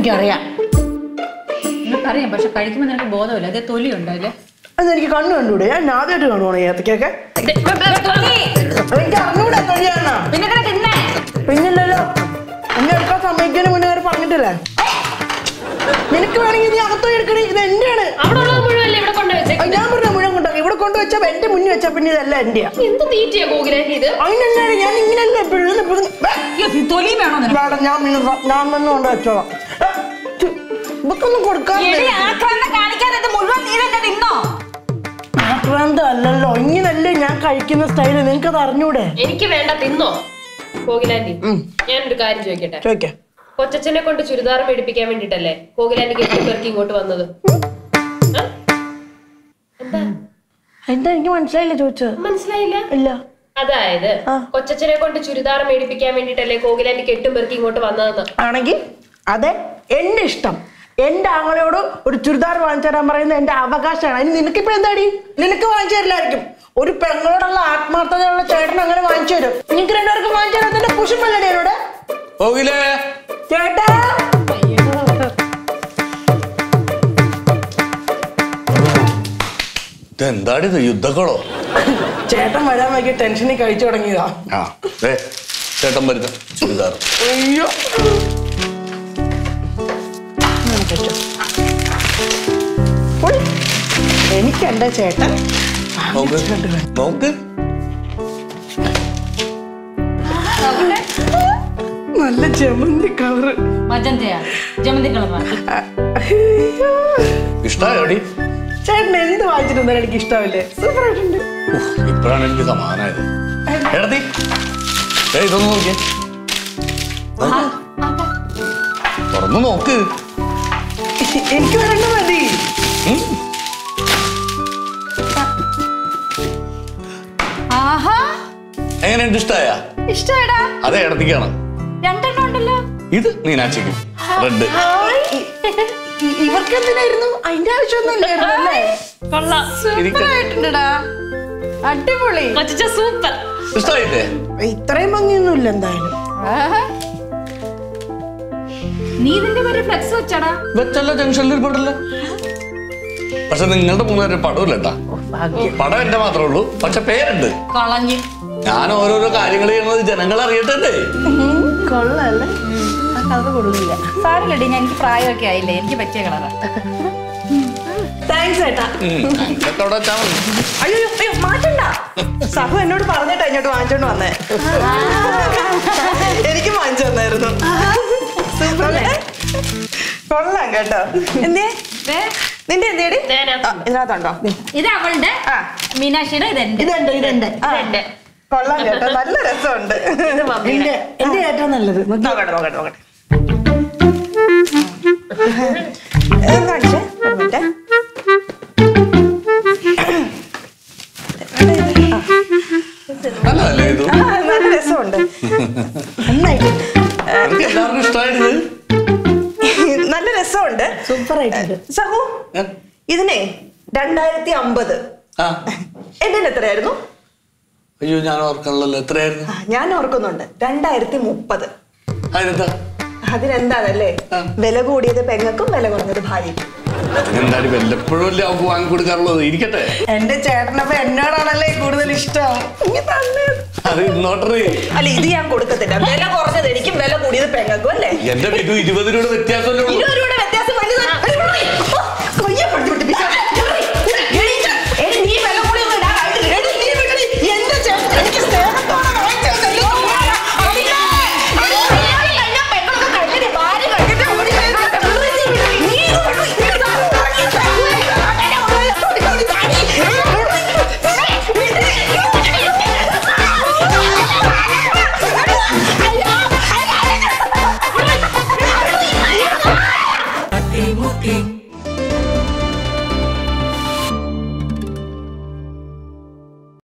എനിക്കറിയാം നിനക്കറിയാം പക്ഷെ കഴിക്കുമ്പോൾ നിനക്ക് ബോധമില്ല അതേ തൊലിയുണ്ട് അതില് അന്ന് എനിക്ക് കണ്ണു കണ്ടുകൂടെ ഞാൻ ആദ്യമായിട്ട് കാണുവാണ് ഏത്തക്കൊക്കെ എനിക്ക് അറിഞ്ഞൂടെ തൊഴിയാണോ പിന്നെ ഇതിനെ തിന്നേ പിന്നില്ലല്ലോ എന്നെ എടുക്കാൻ സമ്മതിക്കുന്നതിന് മുന്നേ അവർ പറഞ്ഞിട്ടില്ലേ നിനക്ക് വേണമെങ്കിൽ നീ അകത്തോ എടുക്കണേ ഇത് എന്റെയാണ് അവിടെ ഉള്ളത് മുഴുവല്ലേ ഇവിടെ കൊണ്ടുവച്ചേ അത് ഞാൻ പറഞ്ഞ മുഴുവൻ കൊണ്ടാക്കി ഇവിടെ കൊണ്ടുവച്ചാ എന്റെ മുന്നിൽ വെച്ചാ പിന്നെ ഇതല്ല എന്റെയാ എന്ത് തീറ്റയാ ഗോകുലാന്റി ഇത് അതിനെന്നാണ് ഞാൻ ഇങ്ങനല്ലേ എപ്പോഴും എപ്പോഴും തൊലി വേണോ നിനക്ക് വേണം ഞാൻ പിന്നെ സ- ഞാൻ തന്നെ കൊണ്ട് വെച്ചോളാം ഏ, ഛ്, ഇവക്കൊന്നും കൊടുക്കാറില്ല എടി, ആക്രാന്തം കാണിക്കാതെ ഇത് മുഴുവൻ നീ തന്നെ തിന്നോ ആക്രാന്തം അല്ലല്ലോ ഇങ്ങനല്ലേ ഞാൻ കഴിക്കുന്ന സ്റ്റൈല് നിനക്കത് അറിഞ്ഞൂടെ എനിക്ക് വേണ്ട തിന്നോ കോകിലാന്റി ഞാനൊരു കാര്യം ചോദിക്കട്ടെ ചോദിക്കാം കൊച്ചച്ഛനെ കൊണ്ട് ചുരിദാർ മേടിപ്പിക്കാൻ വേണ്ടിട്ടല്ലേ കോകിലാന്റിക്ക് എട്ട് പേർക്ക് ഇങ്ങോട്ട് വന്നത് ആ? എന്താ എന്താ എനിക്ക് മനസ്സിലായില്ല ചോദിച്ചത് മനസ്സിലായില്ല ഇല്ല അതായത് ആ. കൊച്ചച്ഛനെ കൊണ്ട് ചുരിദാർ മേടിപ്പിക്കാൻ വേണ്ടിട്ടല്ലേ കോകിലാന്റിക്ക് എട്ടും പേർക്ക് ഇങ്ങോട്ട് വന്നതെന്ന് ആണെങ്കിൽ അതെ എന്റെ ഇഷ്ടം എന്റെ ആങ്ങളയോട് ഒരു ചുരിദാർ വാങ്ങിച്ചു തരാൻ പറയുന്നത് എന്റെ അവകാശമാണ് അതിന് നിനക്കിപ്പോ എന്താടി നിനക്ക് വാങ്ങിച്ചു തരില്ലായിരിക്കും ഒരു പെങ്ങളോടുള്ള ആത്മാർത്ഥതയുള്ള ചേട്ടൻ അങ്ങനെ വാങ്ങിച്ചു തരും നിങ്ങൾക്ക് രണ്ടുപേർക്കും വാങ്ങിച്ചു തരാൻ തന്നെ കുശുമ്പല്ലടി എന്നോട് പോകില്ലേ ചേട്ടാ ഇതെന്താടിത് യുദ്ധക്കളോ ചേട്ടൻ വരാൻ വൈകി ടെൻഷനിൽ കഴിച്ചു തുടങ്ങിയതാ ആ ദേ, ചേട്ടൻ വരുന്ന ചുരിദാർ അയ്യോ ഇങ്ങനെ കഴിച്ചോ. ഉയ്. എനിക്ക് എന്റെ ചേട്ടൻ നോക്ക് നോക്ക് നല്ല ജമന്തി കളറ് മജന്തയാ ജമന്തി കളറാ ഇഷ്ടായോടി ചേട്ടൻ എന്ത് വാങ്ങിച്ചിട്ടുണ്ടെങ്കിലും എനിക്ക് ഇഷ്ടമല്ലേ സൂപ്പർ ആയിട്ടുണ്ട് ഉഫ്, ഇപ്പോഴാണ് എനിക്ക് സമാധാനമായത് എടത്തി ദേ, ഇതൊന്ന് നോക്കിയേ നോക്ക്. തുറന്നു നോക്ക് എനിക്ക് വേണ്ട മതി ഉം. ആഹാ എങ്ങനെയുണ്ട് ഇഷ്ടായ ഇഷ്ടമാടാ അതെ ഇടത്തിക്കാണ് രണ്ടെണ്ണം ഉണ്ടല്ലോ ഇത് മീനാക്ഷിക്ക് റെഡ് ഹായ്. ഇ- ഇവർക്ക് എന്തിനായിരുന്നു അതിന്റെ ആവശ്യമൊന്നും ഇല്ലായിരുന്നു അല്ലേ കൊള്ളാം സൂപ്പർ ആയിട്ടുണ്ടടാ അടിപൊളി കൊച്ചച്ച സൂപ്പർ ഇഷ്ടായിട്ടേ ഇത്രയും ഭംഗിയൊന്നും ഇല്ല എന്തായാലും ആഹാ. നീ ഇതിന്റെ പേര് ഫ്ലെക്സ് വെച്ചടാ വെച്ചല്ല ജംഗ്ഷനിൽ ഇരിപ്പുണ്ടല്ലോ പക്ഷെ നിങ്ങളുടെ മൂന്നുപേരുടെ പടമില്ല കേട്ടാ പടം എന്റെ മാത്രമേ ഉള്ളൂ പക്ഷെ പേരുണ്ട് കളഞ്ഞ് ഞാൻ ഓരോരോ കാര്യങ്ങൾ ചെയ്യുന്നത് ജനങ്ങൾ അറിയട്ടെ കൊള്ളല്ലേ ആ കളർ കൊള്ളില്ല സാരില്ലടി ഞാൻ എനിക്ക് പ്രായമൊക്കെ ആയില്ലേ എനിക്ക് പറ്റിയ കളറാ താങ്ക്സ് ഏട്ടാ ഇതൊക്കെ അവിടെ വെച്ചാൽ മതി അയ്യോ അയ്യോ, അയ്യോ മാറ്റണ്ട സഹു എന്നോട് പറഞ്ഞിട്ടാ ഇങ്ങോട്ട് വാങ്ങിച്ചോണ്ട് വന്നേ എനിക്ക് വാങ്ങിച്ചു തന്നായിരുന്നു സൂപ്പറല്ലേ? കൊള്ളാം കേട്ടോ എന്തേ ദേ, നിന്റെ എന്തേടി ഇതിനകത്തുണ്ട്. ആ, ഇതിനകത്തുണ്ടോ ഇത് അവളുടെ ആ. മീനാക്ഷിയുടെ ഇതെന്റെ ഇതുണ്ട് ഇതുണ്ട് ആ. ഇതെന്റെ. കൊള്ളാം കേട്ടോ നല്ല രസമുണ്ട് മമ്മിയുടെ. എന്റെ എന്റെ ഏറ്റവും നല്ലത് നോക്കട്ടെ നോക്കട്ടെ നോക്കട്ടെ ഏ, കാണിച്ചേ ഒരു മിനിറ്റ് നല്ലതല്ലേ ഇത് ആ, നല്ല രസമുണ്ട് നന്നായിട്ടുണ്ട് എനിക്ക് എല്ലാവർക്കും ഇഷ്ടമായിട്ട് നല്ല രസമുണ്ട് സൂപ്പർ ആയിട്ടുണ്ട് സഹു ഇതിനെ രണ്ടായിരത്തി അമ്പത് ആ എന്റെ എത്രയായിരുന്നു അയ്യോ ഞാൻ ഓർക്കണല്ലോ എത്രയായിരുന്നു ആ, ഞാൻ ഓർക്കുന്നുണ്ട് രണ്ടായിരത്തി മുപ്പത് അതിനെന്താ അതിനെന്താണല്ലേ വില കൂടിയത് പെങ്ങൾക്കും വില കുറഞ്ഞത് ഭാര്യയ്ക്കും അതിനെന്തായാലും വല്ലപ്പോഴും അല്ലേ അവർക്ക് വാങ്ങിക്കൊടുക്കാറുള്ളത് ഇരിക്കട്ടെ എന്റെ ചേട്ടനപ്പ എന്നോടാണല്ലേ കൂടുതൽ ഇഷ്ടം ഇങ്ങ് തന്നെ. അത് ഇന്നോട്ടറി അല്ല ഇത് ഞാൻ കൊടുക്കത്തില്ല വില കുറഞ്ഞത് എനിക്കും വില കൂടിയത് പെങ്ങൾക്കും അല്ലേ എന്റെ വിധു ഇരുപത് രൂപയുടെ വ്യത്യാസമല്ലേ ഉള്ളൂ ഇരുപത് രൂപയുടെ